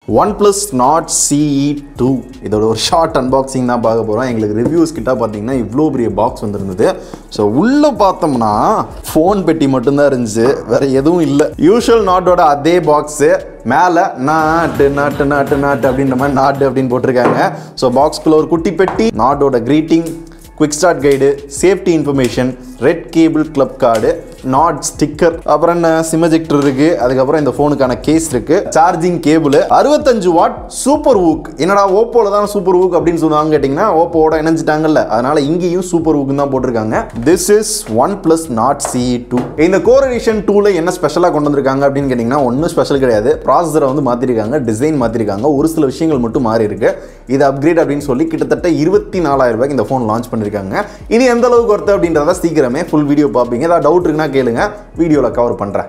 one OnePlus Nord CE two இதோட ஒரு short unboxing தான் பார்க்க போகிறோம் எங்களுக்கு ரிவ்யூஸ் கிட்ட பார்த்தீங்கன்னா இவ்வளோ பெரிய பாக்ஸ் வந்திருந்தது ஸோ உள்ளே பார்த்தோம்னா ஃபோன் பெட்டி மட்டும்தான் இருந்துச்சு வேற எதுவும் இல்லை யூஷுவல் நாட்டோட அதே பாக்ஸு மேலே நாட்டு நாட்டு நாட்டு நாட்டு அப்படின்ற மாதிரி நாட்டு அப்படின்னு போட்டிருக்காங்க ஸோ பாக்ஸ்குள்ளே ஒரு குட்டி பெட்டி நாட்டோட greeting quick start guide safety information red cable club card Nord sticker அப்புறம் என்ன சிமஜெக்டர் இருக்கு அதுக்கப்புறம் இந்த ஃபோனுக்கான கேஸ் இருக்கு சார்ஜிங் கேபிள் அறுபத்தஞ்சு வாட் சூப்பர் ஊக் என்னடா ஓப்போல தான் சூப்பர் ஊக் அப்படின்னு சொல்லுவாங்க கேட்டிங்கன்னா ஓப்போட இணைஞ்சிட்டாங்கல்ல அதனால இங்கேயும் சூப்பர் ஊக் தான் போட்டிருக்காங்க this is OnePlus Nord C two இந்த கோர் எடிஷன் டூல என்ன ஸ்பெஷலாக கொண்டு வந்திருக்காங்க அப்படின்னு கேட்டிங்கன்னா ஒன்றும் ஸ்பெஷல் கிடையாது ப்ராசஸரை வந்து மாற்றிருக்காங்க டிசைன் மாற்றிருக்காங்க ஒரு சில விஷயங்கள் மட்டும் மாறி இருக்கு இது அப்கிரேட் அப்படின்னு சொல்லி கிட்டத்தட்ட இருபத்தி நாலாயிரம் ரூபாய்க்கு இந்த ஃபோன் லான்ச் பண்ணியிருக்காங்க இது எந்த அளவுக்கு ஒர்த்து அப்படின்றத சீக்கிரமே ஃபுல் வீடியோ பார்ப்பீங்க ஏதாவது டவுட் இருக்குன்னா கேளுங்க வீடியோவில் கவர் பண்ணுறேன்